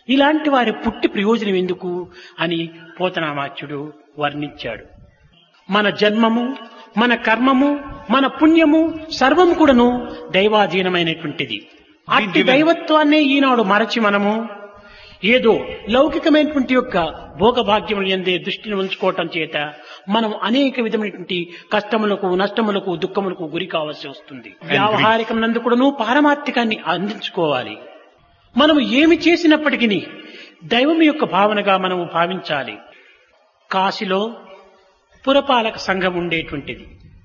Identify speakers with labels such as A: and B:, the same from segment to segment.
A: ఇలాంటి వారి పుట్టి ప్రయోజనం ఎందుకు అని పోతనామాచ్యుడు వర్ణించాడు మన జన్మము మన కర్మము మన పుణ్యము సర్వము కూడాను దైవాధీనమైనటువంటిది అట్టి దైవత్వాన్నే ఈనాడు మరచి మనము ఏదో లౌకికమైనటువంటి యొక్క భోగభాగ్యములు ఎందే దృష్టిని ఉంచుకోవటం చేత మనం అనేక విధమైనటువంటి కష్టములకు నష్టములకు దుఃఖములకు గురి కావాల్సి వస్తుంది వ్యావహారికం నందు కూడాను పారమార్థికాన్ని అందించుకోవాలి మనము ఏమి చేసినప్పటికీ దైవం యొక్క భావనగా మనము భావించాలి కాశీలో పురపాలక సంఘం ఉండేటువంటిది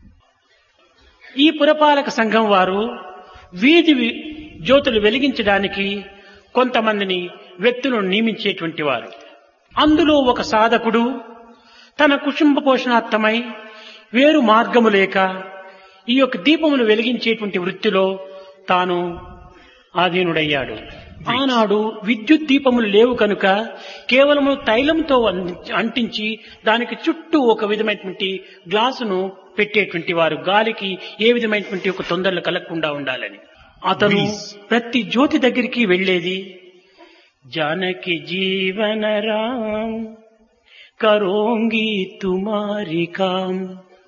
A: ఈ పురపాలక సంఘం వారు వీధి వి- జ్యోతులు వెలిగించడానికి కొంతమందిని వ్యక్తులను నియమించేటువంటి వారు అందులో ఒక సాధకుడు తన కుటుంబ పోషణార్థమై వేరు మార్గము లేక ఈ యొక్క దీపమును వెలిగించేటువంటి వృత్తిలో తాను ఆధీనుడయ్యాడు ఆనాడు విద్యుత్ దీపములు లేవు కనుక కేవలము తైలంతో అంది- అంటించి దానికి చుట్టూ ఒక విధమైనటువంటి గ్లాసును పెట్టేటువంటి వారు గాలికి ఏ విధమైనటువంటి ఒక తొందరలు కలగకుండా ఉండాలని అతను
B: Breeze.
A: ప్రతి జ్యోతి దగ్గరికి వెళ్ళేది జానకి జీవన రామ్ కరోంగి తుమారి కామ్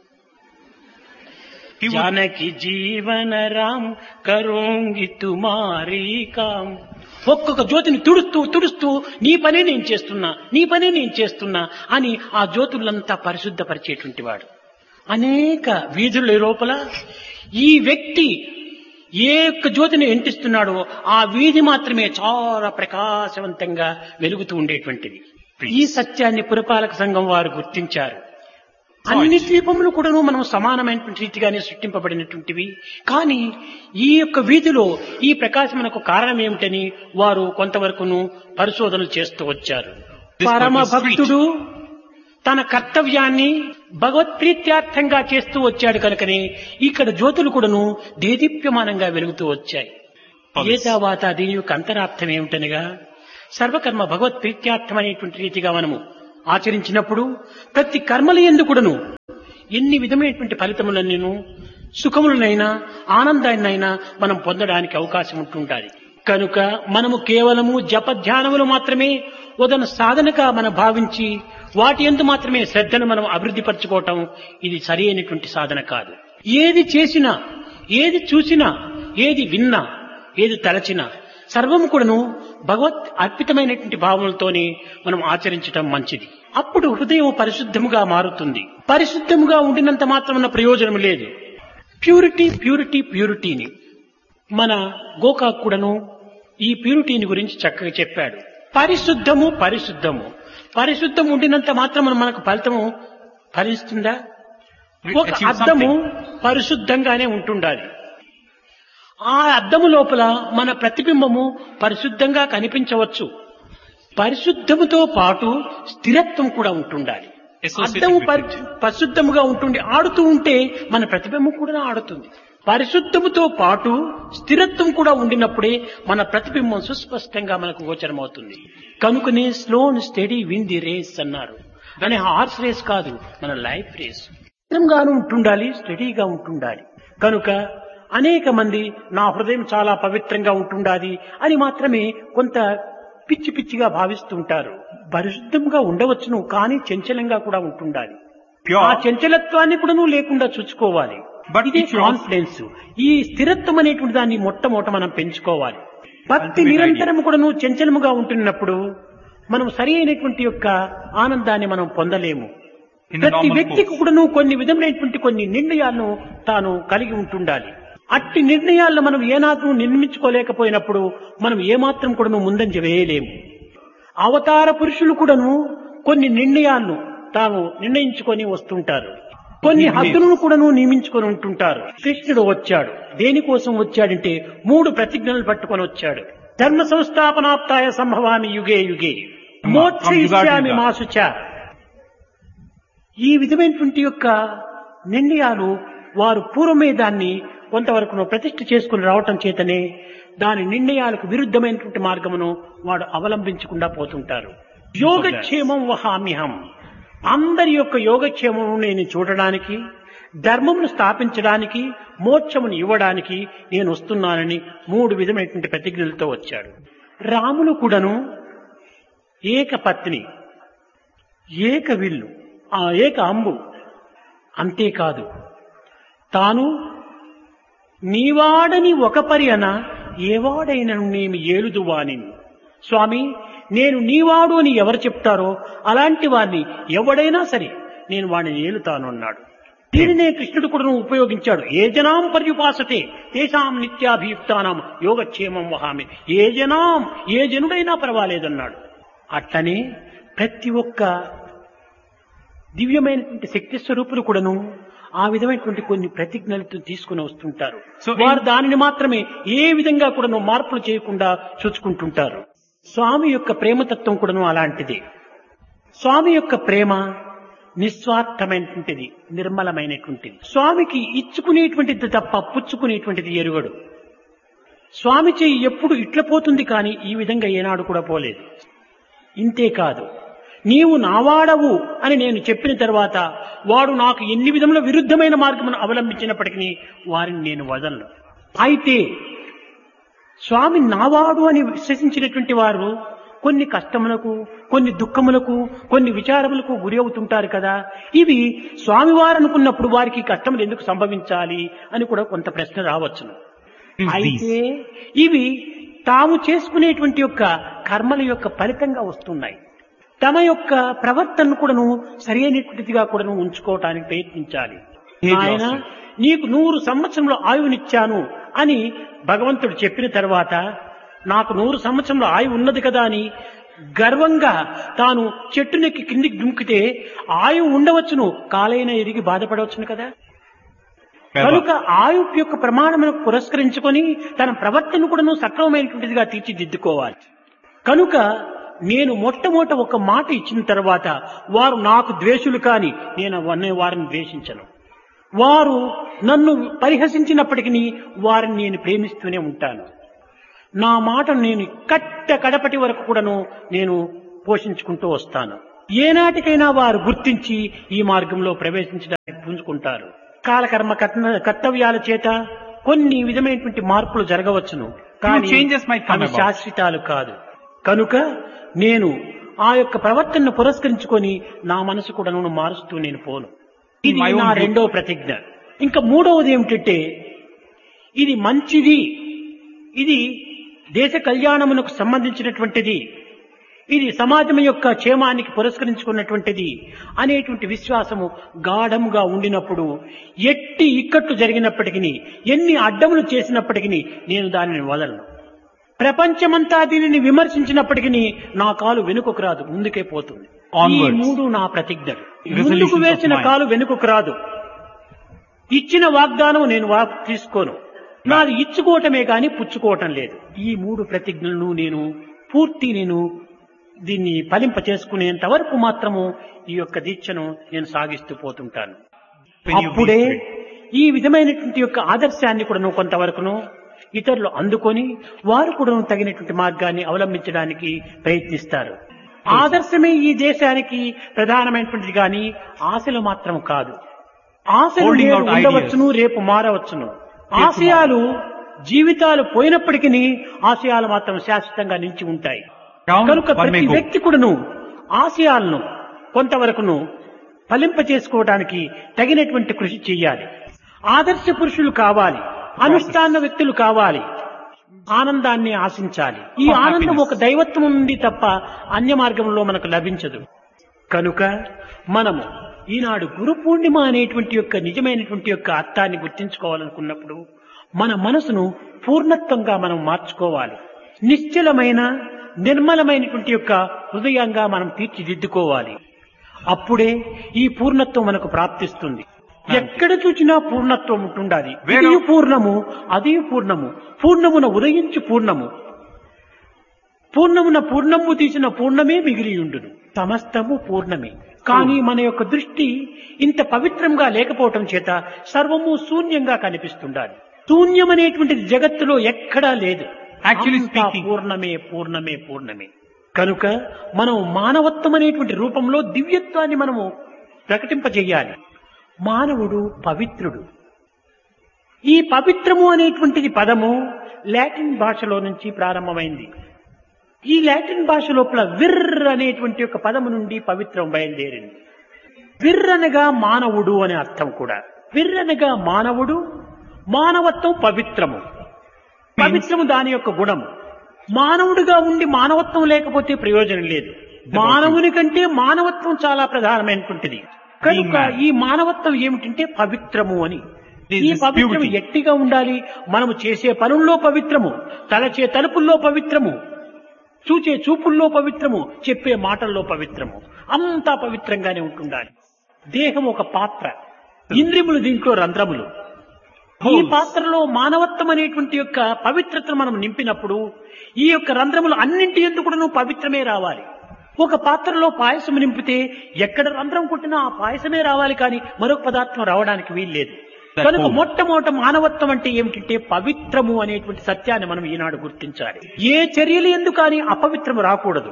B: He would,
A: జానకి జీవన రామ్ కరోంగి తుమారి కామ్ ఒక్కొక్క జ్యోతిని తుడుస్తూ తుడుస్తూ నీ పనే నేను చేస్తున్నా నీ పనే నేను చేస్తున్నా అని ఆ జ్యోతులంతా పరిశుద్ధపరిచేటువంటి వాడు అనేక వీధుల లోపల ఈ వ్యక్తి ఏ యొక్క జ్యోతిని ఎంటిస్తున్నాడో ఆ వీధి మాత్రమే చాలా ప్రకాశవంతంగా వెలుగుతూ ఉండేటువంటిది ఈ సత్యాన్ని పురపాలక సంఘం వారు గుర్తించారు అన్ని దీపములు కూడాను మనం సమానమైనటువంటి రీతిగానే సృష్టింపబడినటువంటివి కానీ ఈ యొక్క వీధిలో ఈ ప్రకాశమునకు కారణం ఏమిటని వారు కొంతవరకును పరిశోధనలు చేస్తూ వచ్చారు
B: This
A: పరమ
B: was the street.
A: భక్తుడు తన కర్తవ్యాన్ని భగవత్ప్రీత్యార్థంగా చేస్తూ వచ్చాడు కనుకనే ఇక్కడ జ్యోతులు కూడాను దేదీప్యమానంగా వెలుగుతూ వచ్చాయి ఏ తర్వాత దీని యొక్క అంతరార్థం ఏమిటనగా సర్వకర్మ భగవత్ ప్రీత్యార్థమైనటువంటి రీతిగా మనము ఆచరించినప్పుడు ప్రతి కర్మల ఎందుకుడను ఎన్ని విధమైనటువంటి ఫలితములన్నీను సుఖములనైనా ఆనందాన్నైనా మనం పొందడానికి అవకాశం ఉంటుంటాది కనుక మనము కేవలము జప ధ్యానములు మాత్రమే ఉదన సాధనగా మనం భావించి వాటి ఎందు మాత్రమే శ్రద్ధను మనం అభివృద్ధి పరచుకోవటం ఇది సరి అయినటువంటి సాధన కాదు ఏది చేసినా ఏది చూసినా ఏది విన్నా ఏది తలచినా సర్వము కూడాను భగవత్ అర్పితమైనటువంటి భావనలతోనే మనం ఆచరించటం మంచిది అప్పుడు హృదయం పరిశుద్ధముగా మారుతుంది పరిశుద్ధముగా ఉండినంత మాత్రమున్న ప్రయోజనం లేదు ప్యూరిటీ ప్యూరిటీ ప్యూరిటీని మన గోకాక్ కూడాను ఈ ప్యూరిటీని గురించి చక్కగా చెప్పాడు పరిశుద్ధము పరిశుద్ధము పరిశుద్ధం ఉండినంత మాత్రం మనకు ఫలితము ఫలిస్తుందా
B: We
A: ఒక
B: achieve
A: అద్దము
B: something.
A: పరిశుద్ధంగానే ఉంటుండాలి ఆ అద్దము లోపల మన ప్రతిబింబము పరిశుద్ధంగా కనిపించవచ్చు పరిశుద్ధముతో పాటు స్థిరత్వం కూడా ఉంటుండాలి
B: Associated
A: అద్దము
B: with
A: పరి- పరిశుద్ధముగా ఉంటుండి ఆడుతూ ఉంటే మన ప్రతిబింబం కూడా ఆడుతుంది పరిశుద్ధముతో పాటు స్థిరత్వం కూడా ఉండినప్పుడే మన ప్రతిబింబం సుస్పష్టంగా మనకు గోచరమవుతుంది కనుకనే slow steady win the race అన్నారు కానీ హార్స్ రేస్ కాదు మన లైఫ్ రేస్ స్థిరంగాను ఉంటుండాలి స్టడీగా ఉంటుండాలి కనుక అనేక మంది నా హృదయం చాలా పవిత్రంగా ఉంటుండాలి అని మాత్రమే కొంత పిచ్చి పిచ్చిగా భావిస్తూ ఉంటారు పరిశుద్ధంగా ఉండవచ్చును కానీ చంచలంగా కూడా ఉంటుండాలి
B: Pure.
A: ఆ చంచలత్వాన్ని కూడా నువ్వు లేకుండా చూసుకోవాలి
B: But
A: ఇదే
B: if you-
A: కాన్ఫిడెన్స్ ఈ స్థిరత్వం అనేటువంటి దాన్ని మొట్టమొదట మనం పెంచుకోవాలి భక్తి
B: Ultimate
A: నిరంతరం కూడా నువ్వు చంచలముగా ఉంటున్నప్పుడు మనం సరి అయినటువంటి యొక్క ఆనందాన్ని మనం పొందలేము
B: In the
A: ప్రతి
B: normal
A: వ్యక్తికి
B: course.
A: కూడా నువ్వు కొన్ని విధమైనటువంటి కొన్ని నిర్ణయాలను తాను కలిగి ఉంటుండాలి అట్టి నిర్ణయాలను మనం ఏనాడు నిర్మించుకోలేకపోయినప్పుడు మనం ఏమాత్రం కూడా నువ్వు ముందంజ వేయలేము అవతార పురుషులు కూడాను కొన్ని నిర్ణయాలను తాను నిర్ణయించుకొని వస్తుంటారు కొన్ని హద్దులను కూడాను నియమించుకొని ఉంటుంటారు కృష్ణుడు వచ్చాడు దేనికోసం వచ్చాడంటే మూడు ప్రతిజ్ఞలు పట్టుకొని వచ్చాడు ధర్మ సంస్థాపనాప్తాయ సంభవామి యుగే యుగే మోక్ష
B: from యుగాది
A: ఇష్యామి
B: యుగా.
A: మాసుచ ఈ విధమైనటువంటి యొక్క నిర్ణయాలు వారు పూర్వమే దాన్ని కొంతవరకు ప్రతిష్ఠ చేసుకుని రావటం చేతనే దాని నిర్ణయాలకు విరుద్ధమైనటువంటి మార్గమును వాడు అవలంబించకుండా పోతుంటారు యోగక్షేమం వహామ్యహం అందరి యొక్క యోగక్షేమము నేను చూడడానికి ధర్మమును స్థాపించడానికి మోక్షమును ఇవ్వడానికి నేను వస్తున్నానని మూడు విధమైనటువంటి ప్రతిజ్ఞలతో వచ్చాడు రాములు కూడాను ఏక పత్ని ఏక విల్లు ఆ ఏక అంబు అంతేకాదు తాను నీవాడని ఒక పర్యన ఏవాడైనను నేమి ఏలుదువాని స్వామి నేను నీవాడు అని ఎవరు చెప్తారో అలాంటి వారిని ఎవడైనా సరే నేను వాడిని ఏలుతాను అన్నాడు దీనినే కృష్ణుడు కూడా ఉపయోగించాడు ఏ జనాం పర్యుపాసతే తేషాం నిత్యాభియుక్తానాం యోగక్షేమం వహామి ఏ జనాం ఏ జనుడైనా పర్వాలేదన్నాడు అట్లనే ప్రతి ఒక్క దివ్యమైనటువంటి శక్తి స్వరూపులు కూడాను ఆ విధమైనటువంటి కొన్ని ప్రతిజ్ఞలతో తీసుకుని వస్తుంటారు
B: So in-
A: వారు దానిని మాత్రమే ఏ విధంగా కూడాను మార్పులు చేయకుండా చూసుకుంటుంటారు స్వామి యొక్క ప్రేమతత్వం కూడాను అలాంటిది స్వామి యొక్క ప్రేమ నిస్వార్థమైనటువంటిది నిర్మలమైనటువంటిది స్వామికి ఇచ్చుకునేటువంటిది తప్ప పుచ్చుకునేటువంటిది ఎరుగడు స్వామి చెయ్యి ఎప్పుడు ఇట్ల పోతుంది కానీ ఈ విధంగా ఏనాడు కూడా పోలేదు ఇంతే కాదు నీవు నావాడవు అని నేను చెప్పిన తర్వాత వాడు నాకు ఎన్ని విధముల విరుద్ధమైన మార్గమును అవలంబించినప్పటికీ వారిని నేను వదలను అయితే స్వామి నావాడు అని విశ్వసించినటువంటి వారు కొన్ని కష్టములకు కొన్ని దుఃఖములకు కొన్ని విచారములకు గురి అవుతుంటారు కదా ఇవి స్వామివారు అనుకున్నప్పుడు వారికి ఈ కష్టములు ఎందుకు సంభవించాలి అని కూడా కొంత ప్రశ్న రావచ్చును
B: Is
A: అయితే ఇవి తాము చేసుకునేటువంటి యొక్క కర్మల యొక్క ఫలితంగా వస్తున్నాయి తమ యొక్క ప్రవర్తనను కూడాను సరైనటువంటిదిగా కూడాను ఉంచుకోవటానికి ప్రయత్నించాలి
B: Hey,
A: ఆయన
B: Master.
A: నీకు నూరు సంవత్సరంలో ఆయువునిచ్చాను అని భగవంతుడు చెప్పిన తర్వాత నాకు నూరు సంవత్సరంలో ఆయువు ఉన్నది కదా అని గర్వంగా తాను చెట్టునెక్కి కిందికి దుంకితే ఆయువు ఉండవచ్చును కాలైనా ఎరిగి బాధపడవచ్చును కదా
B: Never.
A: కనుక ఆయు యొక్క ప్రమాణములకు పురస్కరించుకొని తన ప్రవర్తన కూడాను సక్రమమైనటువంటిదిగా తీర్చిదిద్దుకోవాలి కనుక నేను మొట్టమొదట ఒక మాట ఇచ్చిన తర్వాత వారు నాకు ద్వేషులు కాని నేను అవన్నీ వారిని ద్వేషించను వారు నన్ను పరిహసించినప్పటికీ వారిని నేను ప్రేమిస్తూనే ఉంటాను నా మాటను నేను కట్ట కడపటి వరకు కూడాను నేను పోషించుకుంటూ వస్తాను ఏనాటికైనా వారు గుర్తించి ఈ మార్గంలో ప్రవేశించడానికి పుంజుకుంటారు కాలకర్మ కర్మ- కర్తవ్యాల చేత కొన్ని విధమైనటువంటి మార్పులు జరగవచ్చును కానీ
B: changes might come
A: అవి
B: about.
A: శాశ్వతాలు కాదు కనుక నేను ఆ యొక్క ప్రవర్తనను పురస్కరించుకొని నా మనసు కూడా నువ్వు మారుస్తూ నేను పోను ఇది
B: My own
A: నా
B: view.
A: రెండవ ప్రతిజ్ఞ ఇంకా మూడవది ఏమిటంటే ఇది మంచిది ఇది దేశ కళ్యాణమునకు సంబంధించినటువంటిది ఇది సమాజం యొక్క క్షేమానికి పురస్కరించుకున్నటువంటిది అనేటువంటి విశ్వాసము గాఢముగా ఉండినప్పుడు ఎట్టి ఇక్కట్లు జరిగినప్పటికీ ఎన్ని అడ్డములు చేసినప్పటికీ నేను దానిని వదలను ప్రపంచమంతా దీనిని విమర్శించినప్పటికీ నా కాలు వెనుకకు రాదు ముందుకే పోతుంది ఈ
B: Onwards.
A: మూడు నా ప్రతిజ్ఞలు
B: Resolutions
A: ముందుకు
B: of
A: వేసిన
B: mine.
A: కాలు వెనుకకు రాదు ఇచ్చిన వాగ్దానం నేను వా- తీసుకోను నాది ఇచ్చుకోవటమే కానీ పుచ్చుకోవటం లేదు ఈ మూడు ప్రతిజ్ఞలను నేను పూర్తి నేను దీన్ని ఫలింప చేసుకునేంత వరకు మాత్రము ఈ యొక్క దీక్షను నేను సాగిస్తూ పోతుంటాను
B: When you
A: అప్పుడే
B: be free.
A: ఈ విధమైనటువంటి యొక్క ఆదర్శాన్ని కూడా కొంతవరకును ఇతరులు అందుకొని వారు కూడా తగినటువంటి మార్గాన్ని అవలంబించడానికి ప్రయత్నిస్తారు ఆదర్శమే ఈ దేశానికి ప్రధానమైనటువంటిది కానీ ఆశలు మాత్రం కాదు ఆశలు
B: Holding
A: నేడు
B: out
A: ఉండవచ్చును రేపు మారవచ్చును ఆశయాలు జీవితాలు పోయినప్పటికీ ఆశయాలు మాత్రం శాశ్వతంగా నిలిచి ఉంటాయి
B: Down,
A: కనుక
B: one may
A: ప్రతి
B: go.
A: వ్యక్తి కూడాను ఆశయాలను కొంతవరకును ఫలింప చేసుకోవడానికి తగినటువంటి కృషి చేయాలి ఆదర్శ పురుషులు కావాలి అనుష్ఠాన వ్యక్తులు కావాలి ఆనందాన్ని ఆశించాలి ఈ
B: For
A: ఆనందం
B: happiness.
A: ఒక దైవత్వం నుండి తప్ప అన్య మార్గంలో మనకు లభించదు కనుక మనము ఈనాడు గురు పూర్ణిమ అనేటువంటి యొక్క నిజమైనటువంటి యొక్క అర్థాన్ని గుర్తించుకోవాలనుకున్నప్పుడు మన మనసును పూర్ణత్వంగా మనం మార్చుకోవాలి నిశ్చలమైన నిర్మలమైనటువంటి యొక్క హృదయంగా మనం తీర్చిదిద్దుకోవాలి అప్పుడే ఈ పూర్ణత్వం మనకు ప్రాప్తిస్తుంది ఎక్కడ చూచినా పూర్ణత్వం ఉంటుండాలి
B: Where-
A: ఇది పూర్ణము అది పూర్ణము పూర్ణమున ఉదయించు పూర్ణము పూర్ణమున పూర్ణము తీసిన పూర్ణమే మిగిలియుండును సమస్తము పూర్ణమే కానీ మన యొక్క దృష్టి ఇంత పవిత్రంగా లేకపోవటం చేత సర్వము శూన్యంగా కనిపిస్తుండాలి శూన్యం అనేటువంటిది జగత్తులో ఎక్కడా లేదు
B: Actually
A: అంతా
B: speaking.
A: పూర్ణమే పూర్ణమే పూర్ణమే కనుక మనం మానవత్వం అనేటువంటి రూపంలో దివ్యత్వాన్ని మనము ప్రకటింపజేయాలి మానవుడు పవిత్రుడు ఈ పవిత్రము అనేటువంటిది పదము లాటిన్ భాషలో నుంచి ప్రారంభమైంది ఈ లాటిన్ భాష లోపల విర్ర్ అనేటువంటి ఒక పదము నుండి పవిత్రం బయలుదేరింది విర్ర్ అనగా మానవుడు అనే అర్థం కూడా విర్ర్ అనగా మానవుడు మానవత్వం పవిత్రము పవిత్రము దాని యొక్క గుణము మానవుడిగా ఉండి మానవత్వం లేకపోతే ప్రయోజనం లేదు మానవుని కంటే మానవత్వం చాలా ప్రధానమైనటువంటిది కనుక
B: man.
A: ఈ మానవత్వం ఏమిటంటే పవిత్రము అని
B: This
A: ఈ
B: is
A: పవిత్రం
B: purity.
A: ఎట్టిగా ఉండాలి మనము చేసే పనుల్లో పవిత్రము తలచే తలుపుల్లో పవిత్రము చూచే చూపుల్లో పవిత్రము చెప్పే మాటల్లో పవిత్రము అంతా పవిత్రంగానే ఉంటుండాలి దేహం ఒక పాత్ర ఇంద్రియములు దీంట్లో రంధ్రములు ఈ
B: Holes.
A: పాత్రలో మానవత్వం అనేటువంటి యొక్క పవిత్రతను మనం నింపినప్పుడు ఈ యొక్క రంధ్రములు అన్నింటి ఎందుకు పవిత్రమే రావాలి ఒక పాత్రలో పాయసం నింపితే ఎక్కడ రంధ్రం కొట్టినా ఆ పాయసమే రావాలి కానీ మరొక పదార్థం రావడానికి వీల్లేదు
B: That
A: కనుక
B: hole.
A: మొట్టమొదట మానవత్వం అంటే ఏమిటంటే పవిత్రము అనేటువంటి సత్యాన్ని మనం ఈనాడు గుర్తించాలి ఏ చర్యలు ఎందుకు కానీ అపవిత్రము రాకూడదు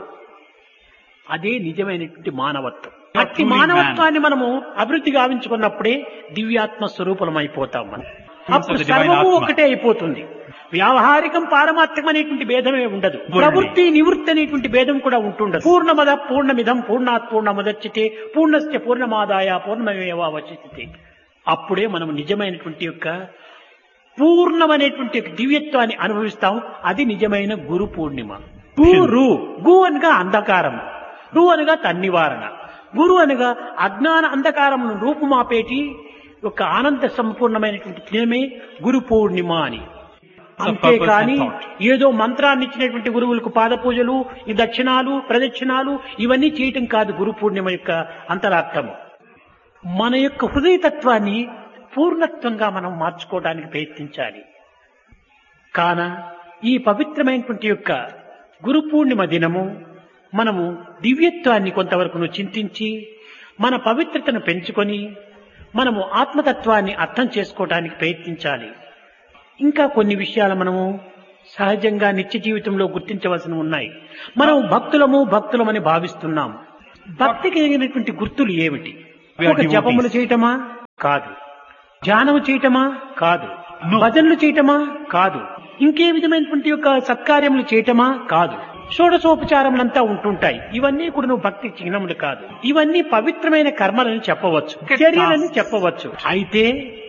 A: అదే నిజమైనటువంటి మానవత్వం
B: You're
A: అట్టి
B: truly
A: మానవత్వాన్ని మనము అభివృద్ధి గావించుకున్నప్పుడే దివ్యాత్మ స్వరూపం అయిపోతాం మనం
B: of
A: అప్పుడు
B: the divine
A: సర్వము
B: Atma.
A: ఒకటే అయిపోతుంది వ్యావహారికం పారమాత్యం అనేటువంటి భేదమే ఉండదు
B: Worldly.
A: ప్రవృత్తి నివృత్తి అనేటువంటి భేదం కూడా ఉంటుండదు పూర్ణమద పూర్ణమిదం పూర్ణాత్ పూర్ణముదచ్చితే పూర్ణస్య పూర్ణమాదాయ పూర్ణమేవావచితే అప్పుడే మనం నిజమైనటువంటి యొక్క పూర్ణమైనటువంటి యొక్క దివ్యత్వాన్ని అనుభవిస్తాం అది నిజమైన గురు పూర్ణిమ గురు గు అనగా అంధకారం రు అనగా తన్నివారణ గురు అనగా అజ్ఞాన అంధకారమును రూపుమాపేటి ఒక ఆనంద సంపూర్ణమైనటువంటి దినమే గురు పూర్ణిమ అని
B: It's a
A: అంతేకాని
B: purpose and thought.
A: ఏదో మంత్రాన్ని ఇచ్చినటువంటి గురువులకు పాద పూజలు ఈ దక్షిణాలు ప్రదక్షిణాలు ఇవన్నీ చేయటం కాదు గురు పూర్ణిమ యొక్క అంతరార్థము మన యొక్క హృదయతత్వాన్ని పూర్ణత్వంగా మనం మార్చుకోవడానికి ప్రయత్నించాలి కాన ఈ పవిత్రమైనటువంటి యొక్క గురు పూర్ణిమ దినము మనము దివ్యత్వాన్ని కొంతవరకు చింతించి మన పవిత్రతను పెంచుకొని మనము ఆత్మతత్వాన్ని అర్థం చేసుకోవడానికి ప్రయత్నించాలి ఇంకా కొన్ని విషయాలు మనము సహజంగా నిత్య జీవితంలో గుర్తించవలసి ఉన్నాయి మనం భక్తులము భక్తులమని భావిస్తున్నాం భక్తికి కలిగినటువంటి గుర్తులు ఏమిటి
B: We are
A: ఒక జపములు
B: devotees.
A: చేయటమా కాదు ధ్యానము చేయటమా కాదు
B: No.
A: భజనలు చేయటమా కాదు ఇంకే విధమైనటువంటి యొక్క సత్కార్యములు చేయటమా కాదు షోడశోపచారములంతా ఉంటుంటాయి ఇవన్నీ కూడా నువ్వు భక్తి చిహ్నములు కాదు ఇవన్నీ పవిత్రమైన కర్మలని చెప్పవచ్చు
B: Okay,
A: చర్యలని
B: tasks.
A: చెప్పవచ్చు అయితే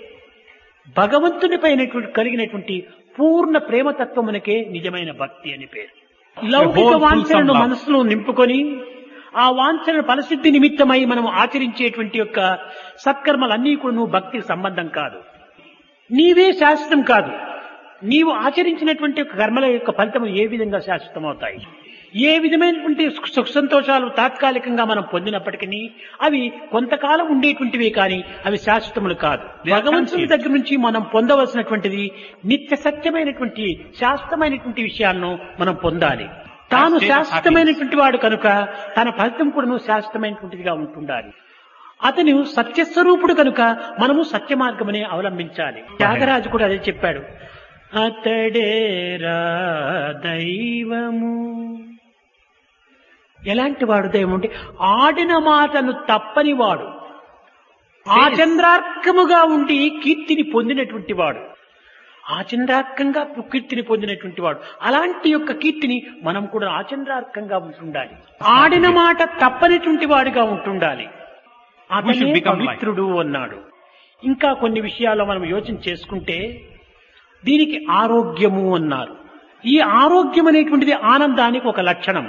A: భగవంతుని పైన కలిగినటువంటి పూర్ణ ప్రేమతత్వమునకే నిజమైన భక్తి అని పేరు లౌకిక
B: whole
A: వాంఛనను
B: fulsome love.
A: మనసులో నింపుకొని ఆ వాంఛన ఫలసిద్ధి నిమిత్తమై మనం ఆచరించేటువంటి యొక్క సత్కర్మలన్నీ కూడా నువ్వు భక్తికి సంబంధం కాదు నీవే శాశ్వతం కాదు నీవు ఆచరించినటువంటి యొక్క కర్మల యొక్క ఫలితం ఏ విధంగా శాశ్వతం అవుతాయి ఏ విధమైనటువంటి సుఖ సుఖ సంతోషాలు తాత్కాలికంగా మనం పొందినప్పటికీ అవి కొంతకాలం ఉండేటువంటివి కానీ అవి శాశ్వతములు కాదు
B: They are
A: భగవంతుని
B: transient.
A: దగ్గర నుంచి మనం పొందవలసినటువంటిది నిత్య సత్యమైనటువంటి శాశ్వతమైనటువంటి విషయాలను మనం పొందాలి తాను
B: state of
A: శాశ్వతమైనటువంటి వాడు కనుక తన ఫలితం కూడా శాశ్వతమైనటువంటిదిగా ఉంటుండాలి అతను సత్యస్వరూపుడు కనుక మనము సత్య మార్గమనే అవలంబించాలి త్యాగరాజు కూడా అదే చెప్పాడు అతడేరా దైవము ఎలాంటి వాడు దైవం అంటే ఆడిన మాటను తప్పని వాడు ఆచంద్రార్కముగా ఉండి కీర్తిని పొందినటువంటి వాడు ఆచంద్రార్కంగా కీర్తిని పొందినటువంటి వాడు అలాంటి యొక్క కీర్తిని మనం కూడా ఆచంద్రార్కంగా ఉంటుండాలి ఆడిన మాట తప్పనిటువంటి వాడిగా ఉంటుండాలి
B: We
A: అతనే
B: should become like.
A: పవిత్రుడు అన్నాడు ఇంకా కొన్ని విషయాల్లో మనం యోచన చేసుకుంటే దీనికి ఆరోగ్యము అన్నారు ఈ ఆరోగ్యం అనేటువంటిది ఆనందానికి ఒక లక్షణం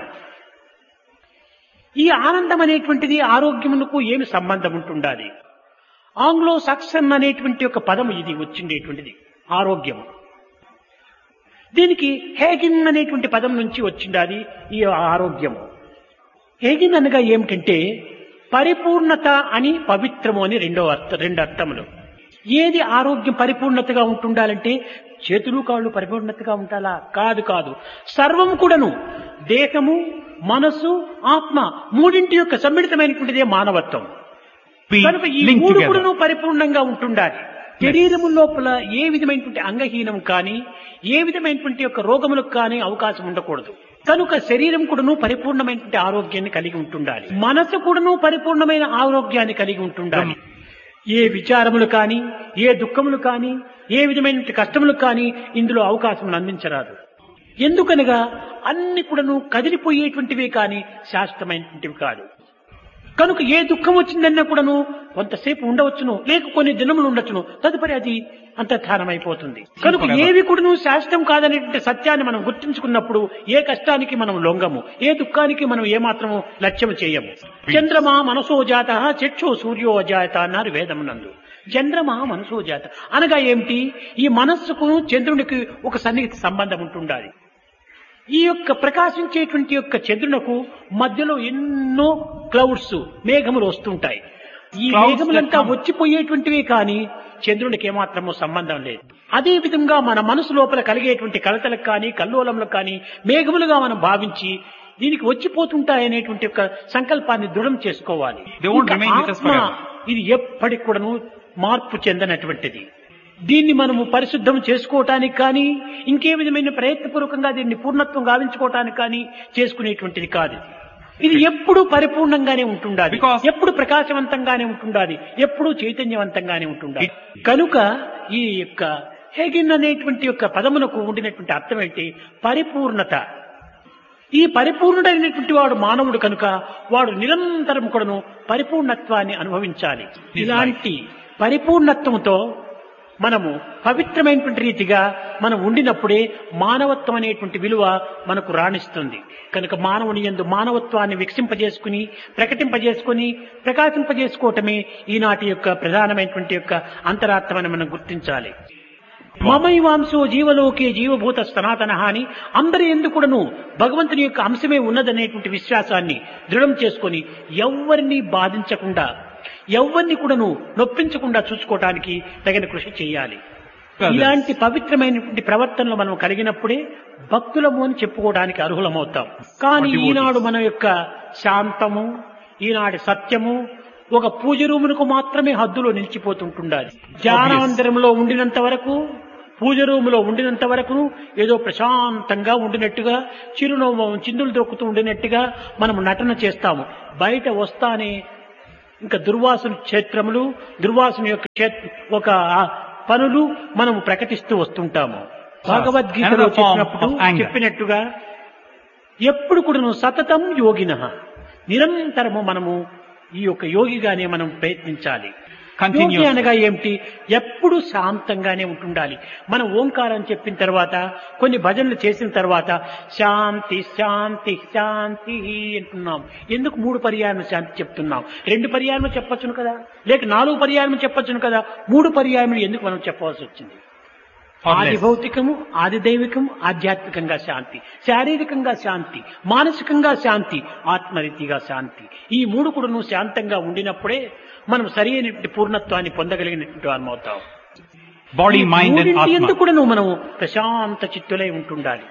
A: ఈ ఆనందం అనేటువంటిది ఆరోగ్యమునకు ఏమి సంబంధం ఉంటుండాలి ఆంగ్లో సక్సన్ అనేటువంటి ఒక పదం ఇది వచ్చిండేటువంటిది ఆరోగ్యం దీనికి హేగిన్ అనేటువంటి పదం నుంచి వచ్చిండాది ఈ ఆరోగ్యము హేగిన్ అనగా ఏమిటంటే పరిపూర్ణత అని పవిత్రము అని రెండో అర్థ రెండు అర్థములు ఏది ఆరోగ్యం పరిపూర్ణతగా ఉంటుండాలంటే చేతులు కాళ్ళు పరిపూర్ణతగా ఉండాలా కాదు కాదు సర్వం కూడాను దేహము మనసు ఆత్మ మూడింటి యొక్క సమ్మిళితమైనటువంటిదే మానవత్వం
B: Be
A: కనుక ఈ
B: linked
A: మూడు
B: together.
A: కూడాను పరిపూర్ణంగా ఉంటుండాలి శరీరము లోపల ఏ విధమైనటువంటి అంగహీనం కానీ ఏ విధమైనటువంటి యొక్క రోగములకు కానీ అవకాశం ఉండకూడదు కనుక శరీరం కూడాను పరిపూర్ణమైనటువంటి ఆరోగ్యాన్ని కలిగి ఉంటుండాలి మనసు కూడాను పరిపూర్ణమైన ఆరోగ్యాన్ని కలిగి ఉంటుండాలి ఏ విచారములు కానీ ఏ దుఃఖములు కానీ ఏ విధమైనటువంటి కష్టములు కానీ ఇందులో అవకాశం అందించరాదు ఎందుకనగా అన్ని కూడాను కదిలిపోయేటువంటివే కానీ శాశ్వతమైనటువంటివి కాదు కనుక ఏ దుఃఖం వచ్చిందన్నా కూడాను కొంతసేపు ఉండవచ్చును లేక కొన్ని దినములు ఉండొచ్చును తదుపరి అది అంతర్ధానమైపోతుంది కనుక ఏవి కూడాను శాశ్వతం కాదనేటువంటి సత్యాన్ని మనం గుర్తుంచుకున్నప్పుడు ఏ కష్టానికి మనం లొంగము ఏ దుఃఖానికి మనం ఏమాత్రము లక్ష్యం చేయము చంద్రమా మనసో జాత చక్షు సూర్యో అజాత అన్నారు వేదమునందు చంద్రమా మనసో జాత అనగా ఏమిటి ఈ మనస్సుకు చంద్రునికి ఒక సన్నిహిత సంబంధం ఉంటుండాలి ఈ యొక్క ప్రకాశించేటువంటి యొక్క చంద్రునకు మధ్యలో ఎన్నో క్లౌడ్స్ మేఘములు వస్తుంటాయి ఈ
B: Clouds
A: మేఘములంతా
B: that come.
A: వచ్చిపోయేటువంటివే కానీ చంద్రునికి ఏమాత్రము సంబంధం లేదు అదే విధంగా మన మనసు లోపల కలిగేటువంటి కలతలకు కానీ కల్లోలములకు కానీ మేఘములుగా మనం భావించి దీనికి వచ్చిపోతుంటాయనేటువంటి యొక్క సంకల్పాన్ని దృఢం చేసుకోవాలి
B: They won't
A: ఇంకా
B: remain with us
A: ఆత్మ
B: forever.
A: ఇది ఎప్పటికి కూడాను మార్పు చెందనటువంటిది దీన్ని మనము పరిశుద్ధం చేసుకోవటానికి కానీ ఇంకే విధమైన ప్రయత్నపూర్వకంగా దీన్ని పూర్ణత్వం గావించుకోవటానికి కానీ చేసుకునేటువంటిది కాదు ఇది ఎప్పుడు పరిపూర్ణంగానే ఉంటుండాలి
B: Because-
A: ఎప్పుడు ప్రకాశవంతంగానే ఉంటుండాలి ఎప్పుడు చైతన్యవంతంగానే ఉంటుండాలి కనుక ఈ యొక్క హెగిన్ అనేటువంటి యొక్క పదమునకు ఉండినటువంటి అర్థం ఏంటి పరిపూర్ణత ఈ పరిపూర్ణుడైనటువంటి వాడు మానవుడు కనుక వాడు నిరంతరం కూడాను పరిపూర్ణత్వాన్ని అనుభవించాలి ఇలాంటి పరిపూర్ణత్వంతో మనము పవిత్రమైనటువంటి రీతిగా మనం ఉండినప్పుడే మానవత్వం అనేటువంటి విలువ మనకు రాణిస్తుంది కనుక మానవుని ఎందు మానవత్వాన్ని వికసింపజేసుకుని ప్రకటింపజేసుకుని ప్రకాశింపజేసుకోవటమే ఈనాటి యొక్క ప్రధానమైనటువంటి యొక్క అంతరాత్మని మనం గుర్తించాలి మమైవాంశో జీవలోకే జీవభూత సనాతన అని అందరి ఎందుకుడను భగవంతుని యొక్క అంశమే ఉన్నదనేటువంటి విశ్వాసాన్ని దృఢం చేసుకొని ఎవ్వరిని బాధించకుండా ఎవ్వరిని కూడాను నొప్పించకుండా చూసుకోవటానికి తగిన కృషి చేయాలి ఇలాంటి పవిత్రమైనటువంటి ప్రవర్తనలు మనం కలిగినప్పుడే భక్తులము అని చెప్పుకోవడానికి అర్హులమవుతాం కానీ
B: Devotees.
A: ఈనాడు మన యొక్క శాంతము ఈనాటి సత్యము ఒక పూజ రూమునకు మాత్రమే హద్దులో నిలిచిపోతుంటుండాలి ధ్యానమందిరంలో ఉండినంత వరకు పూజ రూములో ఉండినంత వరకు ఏదో ప్రశాంతంగా ఉండినట్టుగా చిరునవ్వు చిందులు దొక్కుతూ ఉండినట్టుగా మనం నటన చేస్తాము బయట వస్తానే ఇంకా దుర్వాసుని క్షేత్రములు దుర్వాసుని యొక్క క్షేత్ర ఒక ఆ పనులు మనము ప్రకటిస్తూ వస్తుంటాము భగవద్గీతలో
B: Another form
A: చెప్పినప్పుడు
B: of anger.
A: చెప్పినట్టుగా ఎప్పుడు కూడాను సతతం యోగిన నిరంతరము మనము ఈ యొక్క యోగిగానే మనం ప్రయత్నించాలి
B: Continuous.
A: యోగి అనగా ఏమిటి ఎప్పుడు శాంతంగానే ఉంటుండాలి మనం ఓంకారం చెప్పిన తర్వాత కొన్ని భజనలు చేసిన తర్వాత శాంతి శాంతి శాంతి అంటున్నాం ఎందుకు మూడు పర్యాయం శాంతి చెప్తున్నాం రెండు పర్యాయం చెప్పొచ్చును కదా లేక నాలుగు పర్యాయం చెప్పొచ్చును కదా మూడు పర్యాయములు ఎందుకు మనం చెప్పవలసి వచ్చింది
B: Or
A: ఆది
B: less.
A: భౌతికము ఆది దైవికము ఆధ్యాత్మికంగా శాంతి శారీరకంగా శాంతి మానసికంగా శాంతి ఆత్మరీతిగా శాంతి ఈ మూడు కూడాను శాంతంగా ఉండినప్పుడే మనం సరి అయినటువంటి పూర్ణత్వాన్ని పొందగలిగినటువంటి వారం అవుతాం
B: Body, mind and
A: ఎందుకు
B: Atma.
A: కూడాను మనము ప్రశాంత చిత్తులై ఉంటుండాలి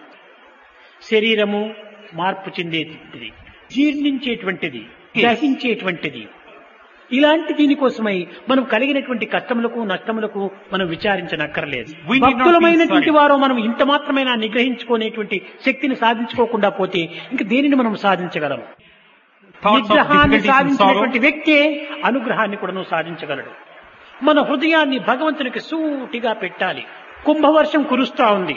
A: శరీరము మార్పు చెందేటువంటిది జీర్ణించేటువంటిది గ్రహించేటువంటిది ఇలాంటి దీనికోసమై మనం కలిగినటువంటి కష్టములకు నష్టములకు మనం విచారించనక్కర్లేదు
B: We need not
A: భక్తులమైనటువంటి
B: feel sorry.
A: వారు మనం ఇంత మాత్రమైనా నిగ్రహించుకునేటువంటి శక్తిని సాధించుకోకుండా పోతే ఇంక దేనిని మనం సాధించగలం
B: Thoughts of
A: నిగ్రహాన్ని
B: difficulties and sorrow.
A: సాధించినటువంటి వ్యక్తే అనుగ్రహాన్ని కూడాను సాధించగలడు మన హృదయాన్ని భగవంతునికి సూటిగా పెట్టాలి కుంభవర్షం కురుస్తా ఉంది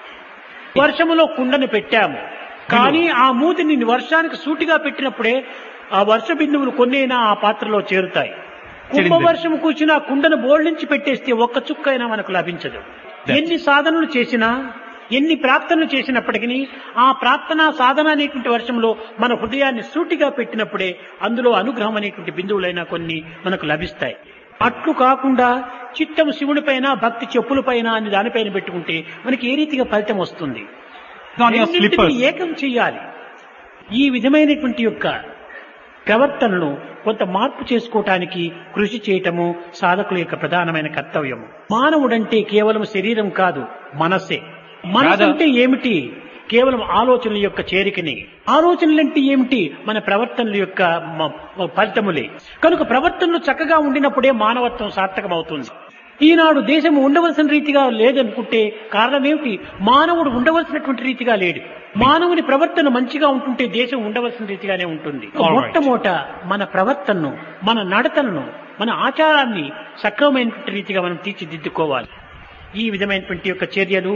A: వర్షములో కుండను పెట్టాము కానీ ఆ మూతిని వర్షానికి సూటిగా పెట్టినప్పుడే ఆ వర్ష బిందువులు కొన్నైనా ఆ పాత్రలో చేరుతాయి కుంభవర్షం కూర్చుని ఆ కుండను బోర్లించి పెట్టేస్తే ఒక్క చుక్కైనా మనకు లభించదు ఎన్ని సాధనలు చేసినా ఎన్ని ప్రార్థనలు చేసినప్పటికీ ఆ ప్రార్థన సాధన అనేటువంటి వర్షంలో మన హృదయాన్ని సూటిగా పెట్టినప్పుడే అందులో అనుగ్రహం అనేటువంటి బిందువులైనా కొన్ని మనకు లభిస్తాయి అట్లు కాకుండా చిత్తము శివునిపైన భక్తి చెప్పులపైన అని దానిపైన పెట్టుకుంటే మనకి ఏ రీతిగా ఫలితం వస్తుంది
B: On your
A: రెండింటినీ
B: slippers.
A: ఏకం చెయ్యాలి ఈ విధమైనటువంటి యొక్క ప్రవర్తనను కొంత మార్పు చేసుకోవటానికి కృషి చేయటము సాధకుల యొక్క ప్రధానమైన కర్తవ్యము మానవుడంటే కేవలం శరీరం కాదు మనసే మనసు
B: Rather-
A: అంటే ఏమిటి కేవలం ఆలోచనల యొక్క చేరికని ఆలోచనలంటే ఏమిటి మన ప్రవర్తనల యొక్క మ- మ- ఫలితములే కనుక ప్రవర్తనలు చక్కగా ఉండినప్పుడే మానవత్వం సార్థకమవుతుంది ఈనాడు దేశం ఉండవలసిన రీతిగా లేదనుకుంటే కారణం ఏమిటి మానవుడు ఉండవలసినటువంటి రీతిగా లేడు మానవుని ప్రవర్తన మంచిగా ఉంటుంటే దేశం ఉండవలసిన రీతిగానే ఉంటుంది
B: All right.
A: మొట్టమొదట మన ప్రవర్తనను మన నడతలను మన ఆచారాన్ని సక్రమమైనటువంటి రీతిగా మనం తీర్చిదిద్దుకోవాలి ఈ విధమైనటువంటి యొక్క చర్యలు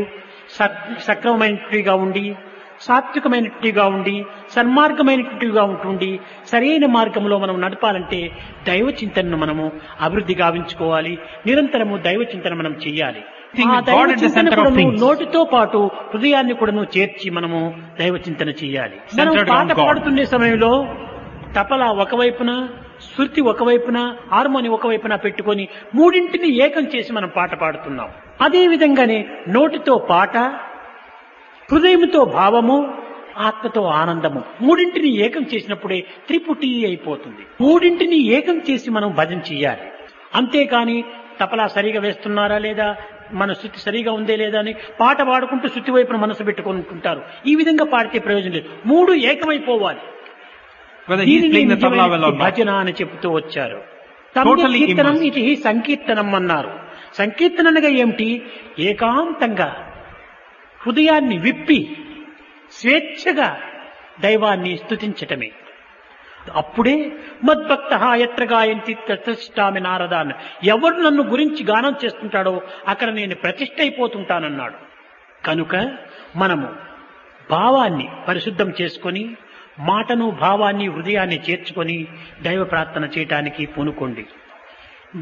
A: సక్- సక్రమమైనట్టుగా ఉండి సాత్వికమైనట్టుగా ఉండి సన్మార్గమైనట్టుగా ఉంటుండి సరైన మార్గంలో మనం నడపాలంటే దైవ చింతనను మనము అభివృద్ధి గావించుకోవాలి నిరంతరము దైవ చింతన మనం చెయ్యాలి
B: Think
A: ఆ
B: God
A: దైవ
B: at the
A: చింతన
B: center of
A: కూడాను
B: things.
A: నోటితో పాటు హృదయాన్ని కూడాను చేర్చి మనము దైవ చింతన చెయ్యాలి మనం
B: Centered on
A: పాట
B: God.
A: పాడుతుండే సమయంలో తపలా ఒకవైపున శృతి ఒకవైపున హార్మోని ఒకవైపున పెట్టుకొని మూడింటిని ఏకం చేసి మనం పాట పాడుతున్నాం అదే విధంగానే నోటితో పాట హృదయంతో భావము ఆత్మతో ఆనందము మూడింటిని ఏకం చేసినప్పుడే త్రిపుటి అయిపోతుంది మూడింటిని ఏకం చేసి మనం భజన చెయ్యాలి అంతేకాని తపలా సరిగా వేస్తున్నారా లేదా మన శృతి సరిగా ఉందే లేదా అని పాట పాడుకుంటూ శృతి వైపున మనసు పెట్టుకుంటుంటారు ఈ విధంగా పాడితే ప్రయోజనం లేదు మూడు ఏకమైపోవాలి
B: Whether he is
A: దీనిని
B: playing the tabla well
A: నిజమైన
B: or not.
A: భజన అని చెప్తూ వచ్చారు
B: Totally
A: కీర్తనం
B: immersed.
A: ఇది సంకీర్తనం అన్నారు సంకీర్తన అనగా ఏమిటి ఏకాంతంగా హృదయాన్ని విప్పి స్వేచ్ఛగా దైవాన్ని స్తుతించటమే అప్పుడే మద్భక్త ఎత్ర గాయంతి ప్రతిష్టామి నారదాన్ ఎవరు నన్ను గురించి గానం చేస్తుంటాడో అక్కడ నేను ప్రతిష్ట అయిపోతుంటానన్నాడు కనుక మనము భావాన్ని పరిశుద్ధం చేసుకొని మాటను భావాన్ని హృదయాన్ని చేర్చుకొని దైవ ప్రార్థన చేయటానికి పూనుకోండి